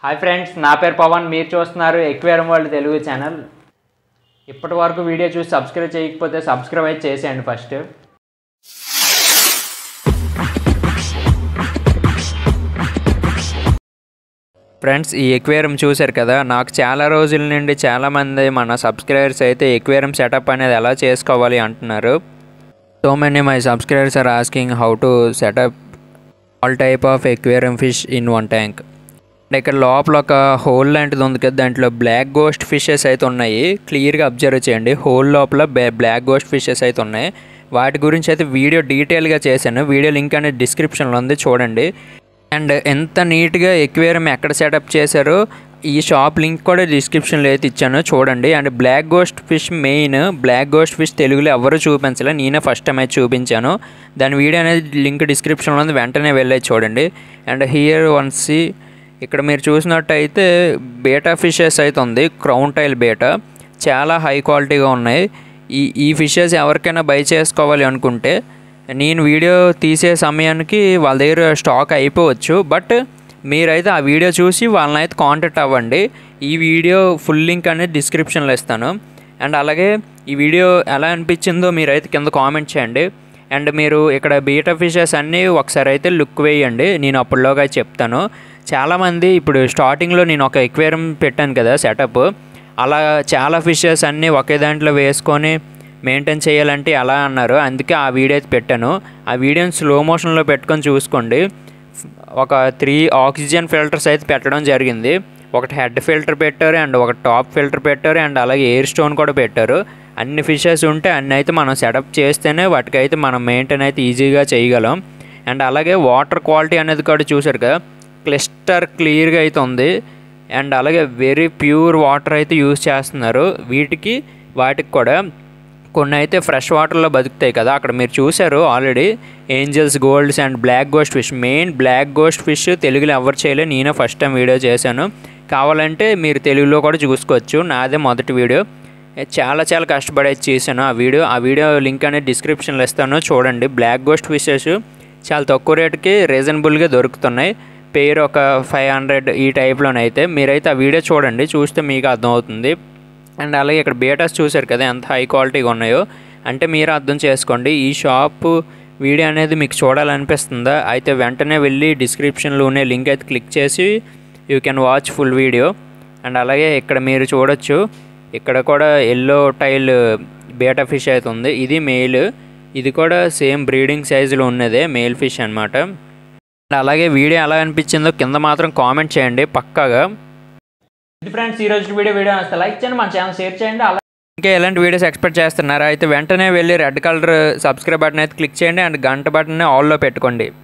hi friends నా పేరు పవన్ మీరు చూస్తున్నారు ఎక్వేరం వరల్డ్ తెలుగు ఛానల్ ఇప్పటి వరకు వీడియో చూసి సబ్స్క్రైబ్ చేయకపోతే సబ్స్క్రైబ్ అయితే చేసేయండి ఫస్ట్ ఫ్రెండ్స్ ఈ ఎక్వేరియం చూశారు కదా నాకు చాలా రోజుల నుండి చాలామంది మన సబ్స్క్రైబర్స్ అయితే ఎక్వేరియం సెటప్ అనేది ఎలా చేసుకోవాలి అంటున్నారు so many my subscribers are asking how to setup all type of aquarium fish in one tank and ఇక్కడ లోపల ఒక హోల్ లాంటిది ఉంది కదా దాంట్లో బ్లాక్ గోస్ట్ ఫిషెస్ అయితే ఉన్నాయి క్లియర్గా అబ్జర్వ్ చేయండి హోల్ లోపల బ్లాక్ గోస్ట్ ఫిషెస్ అయితే ఉన్నాయి వాటి గురించి అయితే వీడియో డీటెయిల్గా చేశాను వీడియో లింక్ అనేది డిస్క్రిప్షన్లో ఉంది చూడండి అండ్ ఎంత నీట్గా ఎక్వేరియం ఎక్కడ సెటప్ చేశారో ఈ షాప్ లింక్ కూడా డిస్క్రిప్షన్లో అయితే ఇచ్చాను చూడండి and black ghost fish main black ghost fish తెలుగులో ఎవరు చూపించలే నేనే ఫస్ట్ టైం అయితే చూపించాను దాని వీడియో అనేది లింక్ డిస్క్రిప్షన్లో ఉంది వెంటనే వెళ్ళి చూడండి అండ్ హియర్ వన్ సి ఇక్కడ మీరు చూసినట్టయితే బేటా ఫిషెస్ అయితే ఉంది క్రౌన్ టైల్ బేటా చాలా హై క్వాలిటీగా ఉన్నాయి ఈ ఈ ఫిషెస్ ఎవరికైనా బై చేసుకోవాలి అనుకుంటే నేను వీడియో తీసే సమయానికి వాళ్ళ దగ్గర స్టాక్ అయిపోవచ్చు బట్ మీరైతే ఆ వీడియో చూసి వాళ్ళని అయితే కాంటాక్ట్ అవ్వండి ఈ వీడియో ఫుల్ లింక్ అనేది డిస్క్రిప్షన్లో ఇస్తాను అండ్ అలాగే ఈ వీడియో ఎలా అనిపించిందో మీరైతే కింద కామెంట్ చేయండి అండ్ మీరు ఇక్కడ బీటా ఫిషెస్ అన్నీ ఒకసారి అయితే లుక్ వేయండి నేను అప్పటిలోగా చెప్తాను చాలామంది ఇప్పుడు స్టార్టింగ్లో నేను ఒక ఎక్వేరియం పెట్టాను కదా సెటప్ అలా చాలా ఫిషెస్ అన్నీ ఒకే దాంట్లో వేసుకొని మెయింటైన్ చేయాలంటే ఎలా అన్నారు అందుకే ఆ వీడియో అయితే పెట్టాను ఆ వీడియోని స్లో మోషన్లో పెట్టుకొని చూసుకోండి ఒక త్రీ ఆక్సిజన్ ఫిల్టర్స్ అయితే పెట్టడం జరిగింది ఒకటి హెడ్ ఫిల్టర్ పెట్టారు అండ్ ఒక టాప్ ఫిల్టర్ పెట్టారు అండ్ అలాగే ఎయిర్ స్టోన్ కూడా పెట్టారు అన్ని ఫిషెస్ ఉంటే అన్ని అయితే మనం సెటప్ చేస్తేనే వాటికైతే మనం మెయింటైన్ అయితే ఈజీగా చేయగలం అండ్ అలాగే వాటర్ క్వాలిటీ అనేది కూడా చూసారు కదా క్లిస్టర్ క్లియర్గా అయితే ఉంది అండ్ అలాగే వెరీ ప్యూర్ వాటర్ అయితే యూజ్ చేస్తున్నారు వీటికి వాటికి కూడా కొన్ని అయితే ఫ్రెష్ వాటర్లో బతుకుతాయి కదా అక్కడ మీరు చూశారు already angels golds and black ghost fish main black ghost fish తెలుగులో ఎవరు చేయలే నేనే ఫస్ట్ టైం వీడియో చేశాను కావాలంటే మీరు తెలుగులో కూడా చూసుకోవచ్చు నాదే మొదటి వీడియో చాలా చాలా కష్టపడి అయితే చేశాను ఆ వీడియో ఆ వీడియో లింక్ అనేది డిస్క్రిప్షన్లో ఇస్తాను చూడండి బ్లాక్ గోస్ట్ ఫిషెస్ చాలా తక్కువ రేటుకి రీజనబుల్గా దొరుకుతున్నాయి పేరు ఒక ఫైవ్ హండ్రెడ్ ఈ టైప్లోనైతే మీరైతే ఆ వీడియో చూడండి చూస్తే మీకు అర్థమవుతుంది అండ్ అలాగే ఇక్కడ బేటాస్ చూశారు కదా ఎంత హై క్వాలిటీగా ఉన్నాయో అంటే మీరు అర్థం చేసుకోండి ఈ షాప్ వీడియో అనేది మీకు చూడాలనిపిస్తుందా అయితే వెంటనే వెళ్ళి డిస్క్రిప్షన్లోనే లింక్ అయితే క్లిక్ చేసి you can watch full video and అలాగే ఇక్కడ మీరు చూడొచ్చు ఇక్కడ కూడా ఎల్లో టైల్ బేటా ఫిష్ అయితే ఉంది ఇది మెయిల్ ఇది కూడా సేమ్ బ్రీడింగ్ సైజులో ఉన్నదే మెయిల్ ఫిష్ అనమాట అండ్ అలాగే వీడియో ఎలా అనిపించిందో కింద మాత్రం కామెంట్ చేయండి పక్కాగా ఇది ఫ్రెండ్స్ ఈ రోజు వీడియో వీడియో వస్తే లైక్ చేయండి మన ఛానల్ షేర్ చేయండి అలా ఇంకా ఎలాంటి వీడియోస్ ఎక్స్పెక్ట్ చేస్తున్నారా అయితే వెంటనే వెళ్ళి రెడ్ కలర్ సబ్స్క్రైబ్ బటన్ అయితే క్లిక్ చేయండి అండ్ గంట బటన్ ఆల్లో పెట్టుకోండి